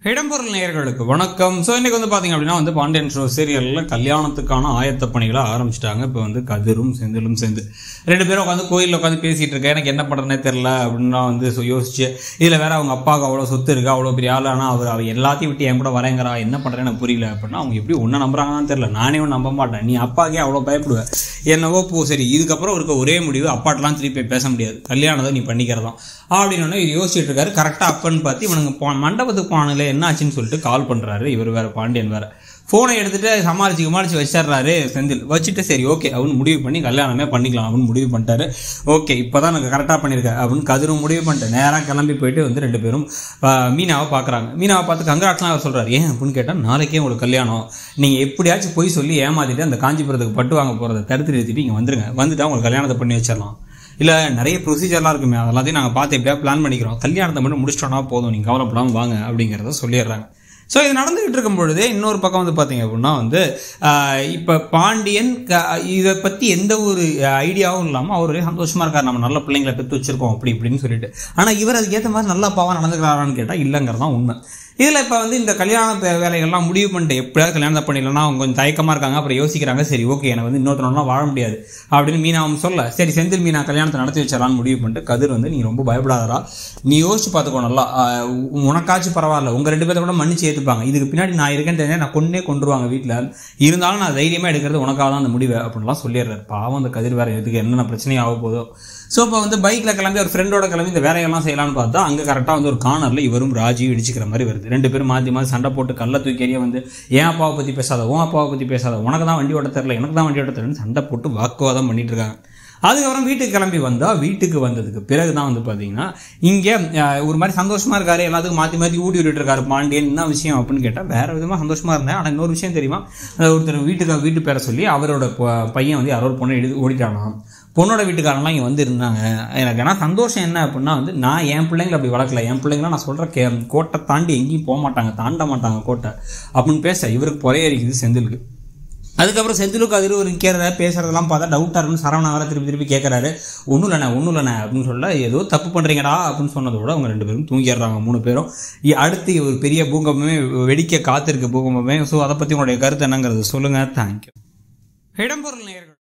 இடம்பொருள் நேயர்களுக்கு வணக்கம் ஸோ இன்னைக்கு வந்து பார்த்தீங்க அப்படின்னா வந்து பாண்டியன் ஷோ சீரியலில் கல்யாணத்துக்கான ஆயத்த பணிகளை ஆரம்பிச்சிட்டாங்க இப்போ வந்து கதிரும் செந்திலும் சேர்ந்து ரெண்டு பேரும் உட்காந்து கோயிலில் உட்காந்து பேசிட்டு இருக்கேன் எனக்கு என்ன பண்ணுறதுனே தெரில அப்படின்னா வந்து so யோசிச்சு இதில் வேற அவங்க அப்பாவுக்கு அவ்வளோ சொத்து இருக்கு அவ்வளோ பெரிய ஆள் ஆனால் அவர் அவர் எல்லாத்தையும் விட்டு என் கூட வரேங்கிறா என்ன பண்ணுறேன்னு எனக்கு புரியல அப்படின்னா அவங்க எப்படி ஒன்றை நம்புறாங்கன்னு தெரில நானே ஒன்று நம்ப மாட்டேன் நீ அப்பாக்கே அவ்வளோ பயப்படுவேன் என்னவோ போ சரி இதுக்கப்புறம் இருக்க ஒரே முடிவு அப்பாட்டெல்லாம் திருப்பி போய் பேச முடியாது கல்யாணத்தை நீ பண்ணிக்கிறதாம் அப்படின்னு இது யோசிச்சுட்டு இருக்காரு கரெக்டாக அப்பன்னு பார்த்து இவனுங்க போ- மண்டபத்துக்கு போனதுல என்ன ஆச்சுன்னு சொல்லிட்டு கால் பண்ணுறாரு இவர் வேற பாண்டியன் வேற ஃபோனை எடுத்துட்டு சமாளிச்சு சமாளிச்சு வச்சிடுறாரு செந்தில் வச்சுட்டு சரி ஓகே அவனு முடிவு பண்ணி கல்யாணமே பண்ணிக்கலாம் அப்படின்னு முடிவு பண்ணிட்டாரு ஓகே இப்போதான் எனக்கு கரெக்டாக பண்ணியிருக்கேன் அப்படின்னு கதிரும் முடிவு பண்ணிட்டு நேராக கிளம்பி போயிட்டு வந்து ரெண்டு பேரும் ஆ, மீனாவை பார்க்குறாங்க மீனாவை பார்த்து கங்கராட்லாம் அவர் சொல்கிறார் ஏன் அப்படின்னு கேட்டால் நாளைக்கே உங்களுக்கு கல்யாணம் நீங்கள் எப்படியாச்சும் போய் சொல்லி ஏமாத்திட்டு அந்த காஞ்சிபுரத்துக்கு பட்டு வாங்க போகிறத தடுத்து நிறுத்திட்டு இங்கே வந்துருங்க வந்துட்டு உங்களுக்கு கல்யாணத்தை பண்ணி வச்சிடலாம் இல்லை நிறைய ப்ரொசீஜர்லாம் இருக்குமே அதெல்லாத்தையும் நாங்கள் பார்த்து எப்படியா பிளான் பண்ணிக்கிறோம் கல்யாணத்தை மட்டும் முடிச்சிட்டோம்னா போதும் நீங்கள் கவலைப்படாமல் வாங்க அப்படிங்கிறத சொல்லிடுறாங்க ஸோ இது நடந்துகிட்டு இருக்கும் பொழுதே இன்னொரு பக்கம் வந்து பார்த்தீங்க அப்படின்னா வந்து இப்போ பாண்டியன் க இதை பற்றி எந்த ஒரு ஐடியாவும் இல்லாமல் அவர் ஒரே சந்தோஷமாக இருக்கார் நம்ம நல்ல பிள்ளைங்களை பெற்று வச்சிருக்கோம் அப்படி இப்படின்னு சொல்லிட்டு ஆனால் இவர் அதுக்கேற்ற மாதிரி நல்ல அப்பாவாக நடந்துக்கிறாரான்னு கேட்டால் இல்லைங்கிறது தான் உண்மை இதில் இப்போ வந்து இந்த கல்யாண வே- வேலைகள்லாம் முடிவு பண்ணிட்டு எப்படியாவது கல்யாணத்தை பண்ணிடலாம் அவங்க கொஞ்சம் தயக்கமாக இருக்காங்க அப்புறம் யோசிக்கிறாங்க சரி ஓகே எனக்கு வந்து இன்னொருத்தனெலாம் வாழ முடியாது அப்படின்னு மீனாவும் சொல்ல சரி செந்தில் மீனா கல்யாணத்தை நடத்தி வச்சிடலான்னு முடிவு பண்ணிட்டு கதிர் வந்து நீ ரொம்ப பயப்படாதடா நீ யோசிச்சு பார்த்துக்கோ நல்லா ஆஹ் உ- உனக்காச்சும் பரவாயில்ல உங்கள் ரெண்டு பேர்த்த கூட மன்னிச்சு ஏற்றுப்பாங்க இதுக்கு பின்னாடி நான் இருக்கேன்னு தெரிஞ்சா நான் கொண்டே கொண்டுருவாங்க வீட்டில் இருந்தாலும் நான் தைரியமாக எடுக்கிறது உனக்காக தான் அந்த முடிவை அப்படின்லாம் சொல்லிடுறாரு பாவம் அந்த கதிர் வேற எதுக்கு என்னென்ன பிரச்சனையும் ஆக போதோ ஸோ இப்போ வந்து பைக்கில் கிளம்பி ஒரு ஃப்ரெண்டோட கிளம்பி இந்த வேலையெல்லாம் செய்யலாம்னு பார்த்தா அங்கே கரெக்டாக வந்து ஒரு கார்னரில் இவரும் ராஜியும் இடிச்சிக்கிற மாதிரி வருது ரெண்டு பேரும் மாற்றி மாற்றி சண்டை போட்டு கல்ல தூக்கி எறிய வந்து என் அப்பாவை பற்றி பேசாத உன் அப்பாவை பற்றி பேசாத உனக்கு தான் வண்டி ஓட்ட தெரில எனக்கு தான் வண்டி ஓட்ட தெரியலன்னு சண்டை போட்டு வாக்குவாதம் பண்ணிட்டு இருக்காங்க அதுக்கப்புறம் வீட்டுக்கு கிளம்பி வந்தால் வீட்டுக்கு வந்ததுக்கு பிறகு தான் வந்து பார்த்தீங்கன்னா இங்கே ஒரு மாதிரி சந்தோஷமாக இருக்காரு எல்லாத்துக்கும் மாற்றி மாற்றி ஊட்டி விட்டுட்டு இருக்காரு பாண்டியன் என்ன விஷயம் அப்படின்னு கேட்டால் வேற விதமாக சந்தோஷமாக இருந்தேன் ஆனால் இன்னொரு விஷயம் தெரியுமா அஹ் ஒருத்தர் வீட்டுக்கு வீட்டு பேரை சொல்லி அவரோட ப- பையன் வந்து யாரோ ஒரு பொண்ணை எடுத்து ஓடிட்டானாம் பொண்ணோட வீட்டுக்காரங்களாம் இங்கே வந்து இருந்தாங்க எனக்கு ஏன்னா சந்தோஷம் என்ன அப்படின்னா வந்து நான் என் பிள்ளைங்களை அப்படி வளர்க்கல என் பிள்ளைங்களாம் நான் சொல்கிற கே கோட்டை தாண்டி எங்கேயும் போக மாட்டாங்க தாண்ட மாட்டாங்க கோட்டை அப்படின்னு பேச இவருக்கு பொறையரிக்குது செந்திலுக்கு அதுக்கப்புறம் செந்திலுக்கு அதில் ஒரு நிற்கிறத பேசுறதெல்லாம் பார்த்தா டவுட்டாக இருக்குன்னு சரவணா வர திருப்பி திருப்பி கேட்குறாரு ஒன்றும் இல்லைண்ணே ஒன்றும் இல்லைண்ணே அப்படின்னு சொல்ல ஏதோ தப்பு பண்ணுறீங்கடா அப்படின்னு சொன்னதோட அவங்க ரெண்டு பேரும் தூங்கிடுறாங்க மூணு பேரும் இ- அடுத்து ஒரு பெரிய பூகம்பமே வெடிக்க காத்திருக்கு பூகம்பமே ஸோ அதை பற்றி உங்களுடைய கருத்து என்னங்கிறது சொல்லுங்கள் தேங்க்யூ இடம்பொருள் நேயர்கள்